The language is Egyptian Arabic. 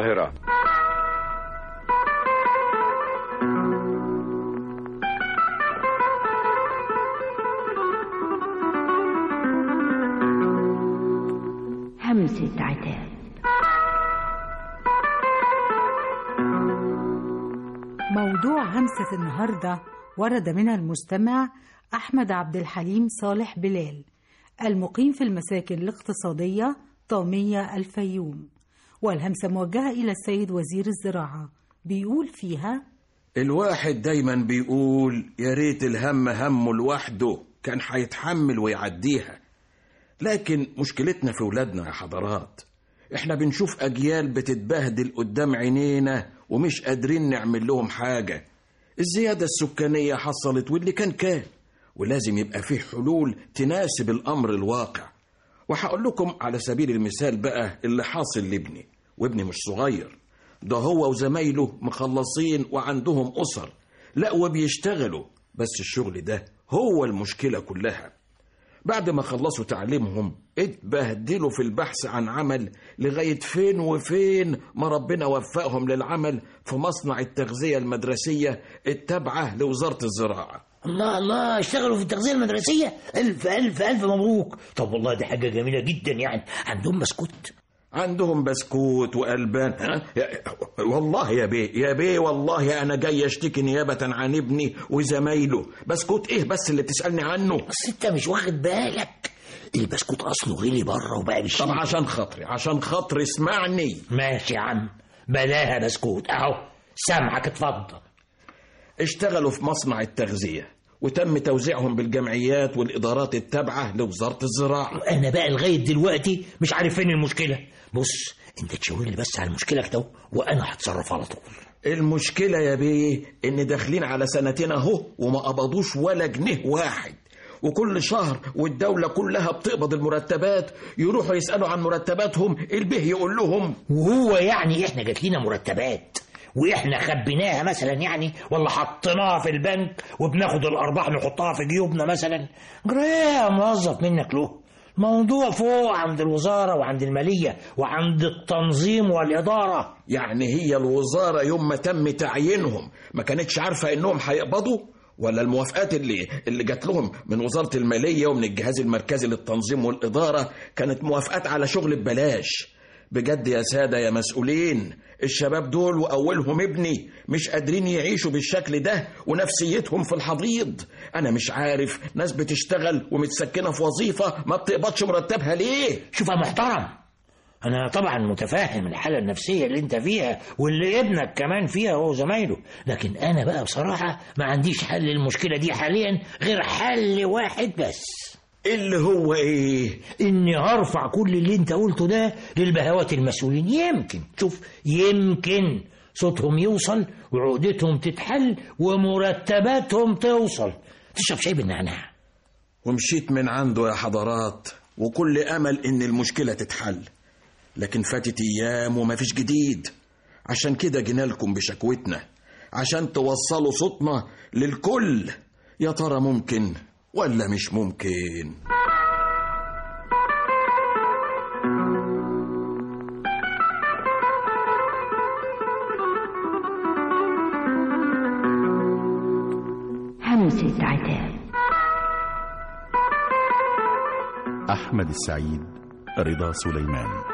القاهرة همسة عتاب موضوع همسة النهاردة ورد من المستمع أحمد عبد الحليم صالح بلال المقيم في المساكن الاقتصادية طامية الفيوم والهمسة موجهة إلى السيد وزير الزراعة بيقول فيها الواحد دايما بيقول يا ريت الهم همه لوحده كان هيتحمل ويعديها لكن مشكلتنا في ولادنا يا حضرات احنا بنشوف اجيال بتتبهدل قدام عينينا ومش قادرين نعمل لهم حاجة الزيادة السكانية حصلت واللي كان كان ولازم يبقى فيه حلول تناسب الأمر الواقع وهقول لكم على سبيل المثال بقى اللي حاصل لابني وابني مش صغير ده هو وزمايله مخلصين وعندهم أسر لا وبيشتغلوا بس الشغل ده هو المشكلة كلها بعد ما خلصوا تعليمهم اتبهدلوا في البحث عن عمل لغاية فين وفين ما ربنا وفقهم للعمل في مصنع التغذية المدرسية التابعة لوزارة الزراعة الله الله اشتغلوا في التغذية المدرسية ألف ألف ألف مبروك طب والله دي حاجة جميلة جدا يعني عندهم بسكوت عندهم بسكوت وألبان ها؟ يا- والله يا بيه يا بيه والله أنا جاي أشتكي نيابة عن ابني وزمايله بسكوت إيه بس اللي بتسألني عنه بس أنت مش واخد بالك البسكوت أصله غلي بره وبقى بالشيء طب عشان خاطري عشان خاطري اسمعني ماشي يا عم بلاها بسكوت أهو سامعك اتفضل اشتغلوا في مصنع التغذية وتم توزيعهم بالجمعيات والإدارات التابعة لوزارة الزراعة أنا بقى لغاية دلوقتي مش عارف فين المشكلة بص أنت تشاور لي بس على المشكلة كده وأنا هتصرف على طول المشكلة يا بيه إن داخلين على سنتين أهو وما قبضوش ولا جنيه واحد وكل شهر والدولة كلها بتقبض المرتبات يروحوا يسألوا عن مرتباتهم البيه يقول لهم وهو يعني احنا جات لنا مرتبات واحنا خبيناها مثلا يعني ولا حطيناها في البنك وبناخد الارباح نحطها في جيوبنا مثلا جرى ايه يا موظف منك له موضوع فوق عند الوزارة وعند المالية وعند التنظيم والإدارة يعني هي الوزارة يوم ما تم تعيينهم ما كانتش عارفة إنهم هيقبضوا ولا الموافقات اللي اللي جات لهم من وزارة المالية ومن الجهاز المركزي للتنظيم والإدارة كانت موافقات على شغل ببلاش بجد يا سادة يا مسؤولين الشباب دول وأولهم ابني مش قادرين يعيشوا بالشكل ده ونفسيتهم في الحضيض أنا مش عارف ناس بتشتغل ومتسكنة في وظيفة ما بتقبضش مرتبها ليه شوف يا محترم أنا طبعا متفاهم الحالة النفسية اللي أنت فيها واللي ابنك كمان فيها هو زمايله لكن أنا بقى بصراحة ما عنديش حل للمشكلة دي حاليا غير حل واحد بس اللي هو إيه إني هرفع كل اللي أنت قلته ده للبهوات المسؤولين يمكن شوف يمكن صوتهم يوصل وعقدتهم تتحل ومرتباتهم توصل تشرب شاي بالنعناع ومشيت من عنده يا حضرات وكل أمل إن المشكلة تتحل لكن فاتت أيام ومفيش جديد عشان كده جينا لكم بشكوتنا عشان توصلوا صوتنا للكل يا ترى ممكن ولا مش ممكن همسة عتاب أحمد السعيد رضا سليمان